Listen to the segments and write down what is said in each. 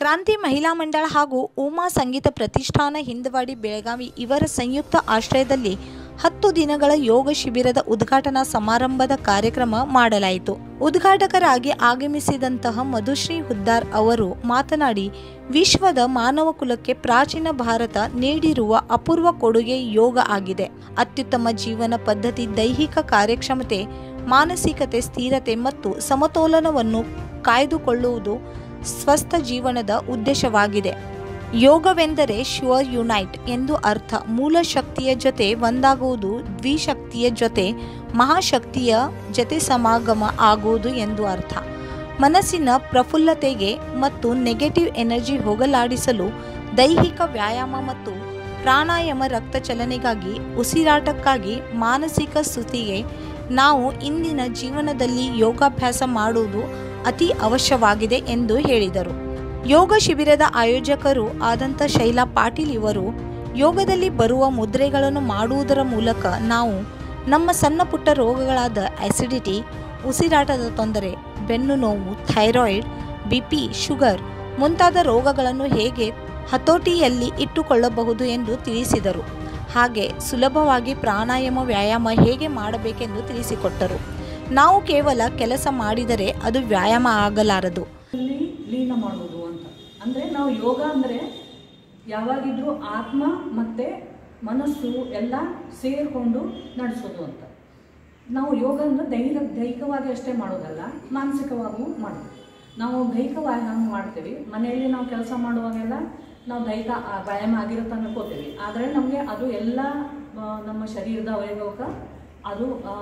ಕ್ರಾಂತಿ ಮಹಿಳಾ ಮಂಡಳ ಹಾಗೂ ಉಮಾ ಸಂಗೀತ ಪ್ರತಿಷ್ಠಾನ ಹಿಂದವಾಡಿ ಬೆಳಗಾವಿ ಇವರ ಸಂಯುಕ್ತ ಆಶ್ರಯದಲ್ಲಿ ಹತ್ತು ದಿನಗಳ ಯೋಗ ಶಿಬಿರದ ಉದ್ಘಾಟನಾ ಸಮಾರಂಭದ ಕಾರ್ಯಕ್ರಮ ಮಾಡಲಾಯಿತು ಉದ್ಘಾಟಕರಾಗಿ ಆಗಮಿಸಿದಂತಹ ಮಧುಶ್ರೀ ಹುದ್ದಾರ್ ಅವರು ಮಾತನಾಡಿ ವಿಶ್ವದ ಮಾನವ ಕುಲಕ್ಕೆ ಪ್ರಾಚೀನ ಭಾರತ ನೀಡಿರುವ ಅಪೂರ್ವ ಕೊಡುಗೆ ಯೋಗ ಆಗಿದೆ ಅತ್ಯುತ್ತಮ ಜೀವನ ಪದ್ಧತಿ ದೈಹಿಕ ಕಾರ್ಯಕ್ಷಮತೆ ಮಾನಸಿಕತೆ ಸ್ಥಿರತೆ ಮತ್ತು ಸಮತೋಲನವನ್ನು ಕಾಯ್ದುಕೊಳ್ಳುವುದು ಸ್ವಸ್ಥ ಜೀವನದ ಉದ್ದೇಶವಾಗಿದೆ ಯೋಗವೆಂದರೆ ಶಿವ ಯುನೈಟ್ ಎಂದು ಅರ್ಥ ಮೂಲ ಶಕ್ತಿಯ ಜೊತೆ ಒಂದಾಗುವುದು ದ್ವಿಶಕ್ತಿಯ ಜೊತೆ ಮಹಾಶಕ್ತಿಯ ಜೊತೆ ಸಮಾಗಮ ಆಗುವುದು ಎಂದು ಅರ್ಥ ಮನಸ್ಸಿನ ಪ್ರಫುಲ್ಲತೆಗೆ ಮತ್ತು ನೆಗೆಟಿವ್ ಎನರ್ಜಿ ಹೋಗಲಾಡಿಸಲು ದೈಹಿಕ ವ್ಯಾಯಾಮ ಮತ್ತು ಪ್ರಾಣಾಯಾಮ ರಕ್ತ ಚಲನೆಗಾಗಿ ಉಸಿರಾಟಕ್ಕಾಗಿ ಮಾನಸಿಕ ಸ್ತುತಿಗೆ ನಾವು ಇಂದಿನ ಜೀವನದಲ್ಲಿ ಯೋಗಾಭ್ಯಾಸ ಮಾಡುವುದು ಅತಿ ಅವಶ್ಯವಾಗಿದೆ ಎಂದು ಹೇಳಿದರು ಯೋಗ ಶಿಬಿರದ ಆಯೋಜಕರು ಆದಂಥ ಶೈಲಾ ಪಾಟೀಲ್ ಇವರು ಯೋಗದಲ್ಲಿ ಬರುವ ಮುದ್ರೆಗಳನ್ನು ಮಾಡುವುದರ ಮೂಲಕ ನಾವು ನಮ್ಮ ಸಣ್ಣ ಪುಟ್ಟ ರೋಗಗಳಾದ ಆಸಿಡಿಟಿ ಉಸಿರಾಟದ ತೊಂದರೆ ಬೆನ್ನು ನೋವು ಥೈರಾಯ್ಡ್ ಬಿ ಪಿ ಶುಗರ್ ಮುಂತಾದ ರೋಗಗಳನ್ನು ಹೇಗೆ ಹತೋಟಿಯಲ್ಲಿ ಇಟ್ಟುಕೊಳ್ಳಬಹುದು ಎಂದು ತಿಳಿಸಿದರು ಹಾಗೆ ಸುಲಭವಾಗಿ ಪ್ರಾಣಾಯಾಮ ವ್ಯಾಯಾಮ ಹೇಗೆ ಮಾಡಬೇಕೆಂದು ತಿಳಿಸಿಕೊಟ್ಟರು ನಾವು ಕೇವಲ ಕೆಲಸ ಮಾಡಿದರೆ ಅದು ವ್ಯಾಯಾಮ ಆಗಲಾರದು ಅಲ್ಲಿ ಲೀನ ಮಾಡೋದು ಅಂತ ಅಂದರೆ ನಾವು ಯೋಗ ಅಂದರೆ ಯಾವಾಗಿದ್ರೂ ಆತ್ಮ ಮತ್ತು ಮನಸ್ಸು ಎಲ್ಲ ಸೇರಿಕೊಂಡು ನಡೆಸೋದು ಅಂತ ನಾವು ಯೋಗ ಅಂದ್ರೆ ದೈಹಿಕ ದೈಹಿಕವಾಗಿ ಅಷ್ಟೇ ಮಾಡೋದಲ್ಲ ಮಾನಸಿಕವಾಗೂ ಮಾಡೋದು ನಾವು ದೈಹಿಕವಾಗಿ ನಾವು ಮಾಡ್ತೀವಿ ಮನೆಯಲ್ಲಿ ನಾವು ಕೆಲಸ ಮಾಡುವಾಗೆಲ್ಲ ನಾವು ದೈಹಿಕ ಆ, ವ್ಯಾಯಾಮ ಆಗಿರುತ್ತೆ ಅನ್ಕೋತೀವಿ ಆದರೆ ನಮಗೆ ಅದು ಎಲ್ಲ ಆ, ನಮ್ಮ ಶರೀರದ ಅವಯವಕ್ಕೆ ಅದು ಆ,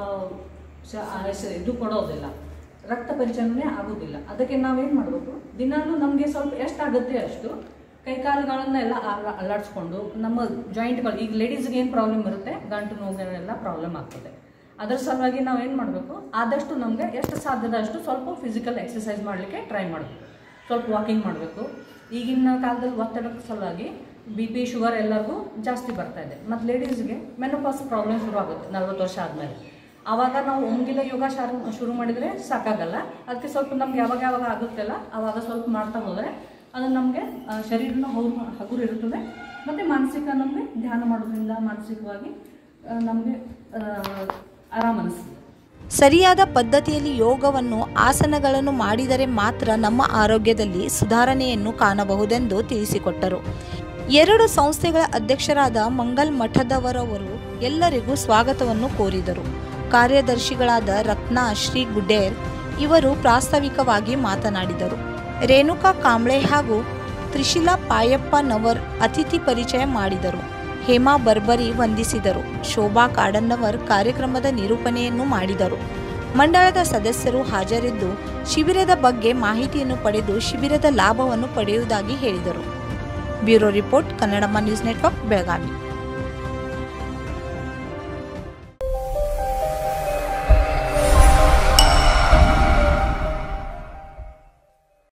ಶ- ಆ, ಶ- ಇದು ಕೊಡೋದಿಲ್ಲ ರಕ್ತ ಪರಿಚಲನೆ ಆಗೋದಿಲ್ಲ ಅದಕ್ಕೆ ನಾವೇನು ಮಾಡಬೇಕು ದಿನಾಲೂ ನಮಗೆ ಸ್ವಲ್ಪ ಎಷ್ಟಾಗುತ್ತೆ ಅಷ್ಟು ಕೈಕಾಲುಗಳನ್ನೆಲ್ಲ ಅಲ್ಲ- ಅಲ್ಲಾಡಿಸ್ಕೊಂಡು ನಮ್ಮ ಜಾಯಿಂಟ್ಗಳು ಈಗ ಲೇಡೀಸ್ಗೆ ಏನು ಪ್ರಾಬ್ಲಮ್ ಇರುತ್ತೆ ಗಂಟು ನೋವುಗಳೆಲ್ಲ ಪ್ರಾಬ್ಲಮ್ ಆಗ್ತದೆ ಅದರ ಸಲುವಾಗಿ ನಾವು ಏನು ಮಾಡಬೇಕು ಆದಷ್ಟು ನಮಗೆ ಎಷ್ಟು ಸಾಧ್ಯದ ಅಷ್ಟು ಸ್ವಲ್ಪ ಫಿಸಿಕಲ್ ಎಕ್ಸಸೈಸ್ ಮಾಡಲಿಕ್ಕೆ ಟ್ರೈ ಮಾಡಬೇಕು ಸ್ವಲ್ಪ ವಾಕಿಂಗ್ ಮಾಡಬೇಕು ಈಗಿನ ಕಾಲದಲ್ಲಿ ಒತ್ತಡದ ಸಲುವಾಗಿ ಬಿ ಪಿ ಶುಗರ್ ಎಲ್ಲರಿಗೂ ಜಾಸ್ತಿ ಬರ್ತಾ ಇದೆ ಮತ್ತು ಲೇಡೀಸ್ಗೆ ಮೆನೋಪಾಸ್ ಪ್ರಾಬ್ಲಮ್ ಶುರು ಆಗುತ್ತೆ ನಲ್ವತ್ತು ವರ್ಷ ಆದಮೇಲೆ ಆವಾಗ ನಾವು ಒಮ್ಗಿಲ ಯೋಗ ಶಾರು ಶುರು ಮಾಡಿದರೆ ಸಾಕಾಗಲ್ಲ ಅದಕ್ಕೆ ಸ್ವಲ್ಪ ನಮ್ಗೆ ಯಾವಾಗ ಯಾವಾಗ ಆಗುತ್ತಲ್ಲ ಆವಾಗ ಸ್ವಲ್ಪ ಮಾಡ್ತಾ ಹೋದರೆ ಅದು ನಮಗೆ ಶರೀರನ ಹೌರು ಹಗುರು ಇರುತ್ತದೆ ಮತ್ತು ಮಾನಸಿಕ ನಮಗೆ ಧ್ಯಾನ ಮಾಡೋದ್ರಿಂದ ಮಾನಸಿಕವಾಗಿ ನಮಗೆ ಆರಾಮ ಅನಿಸ್ತದೆ ಸರಿಯಾದ ಪದ್ಧತಿಯಲ್ಲಿ ಯೋಗವನ್ನು ಆಸನಗಳನ್ನು ಮಾಡಿದರೆ ಮಾತ್ರ ನಮ್ಮ ಆರೋಗ್ಯದಲ್ಲಿ ಸುಧಾರಣೆಯನ್ನು ಕಾಣಬಹುದೆಂದು ತಿಳಿಸಿಕೊಟ್ಟರು ಎರಡು ಸಂಸ್ಥೆಗಳ ಅಧ್ಯಕ್ಷರಾದ ಮಂಗಲ್ ಮಠದವರವರು ಎಲ್ಲರಿಗೂ ಸ್ವಾಗತವನ್ನು ಕೋರಿದರು ಕಾರ್ಯದರ್ಶಿಗಳಾದ ರತ್ನಾ ಶ್ರೀ ಗುಡೇರ್ ಇವರು ಪ್ರಾಸ್ತಾವಿಕವಾಗಿ ಮಾತನಾಡಿದರು ರೇಣುಕಾ ಕಾಂಬ್ಳೆ ಹಾಗೂ ತ್ರಿಶಿಲಾ ಪಾಯಪ್ಪನವರ್ ಅತಿಥಿ ಪರಿಚಯ ಮಾಡಿದರು ಹೇಮಾ ಬರ್ಬರಿ ವಂದಿಸಿದರು ಶೋಭಾ ಕಾಡನ್ನವರ್ ಕಾರ್ಯಕ್ರಮದ ನಿರೂಪಣೆಯನ್ನು ಮಾಡಿದರು ಮಂಡಳದ ಸದಸ್ಯರು ಹಾಜರಿದ್ದು ಶಿಬಿರದ ಬಗ್ಗೆ ಮಾಹಿತಿಯನ್ನು ಪಡೆದು ಶಿಬಿರದ ಲಾಭವನ್ನು ಪಡೆಯುವುದಾಗಿ ಹೇಳಿದರು bureau report Kannadamma news network Belagavi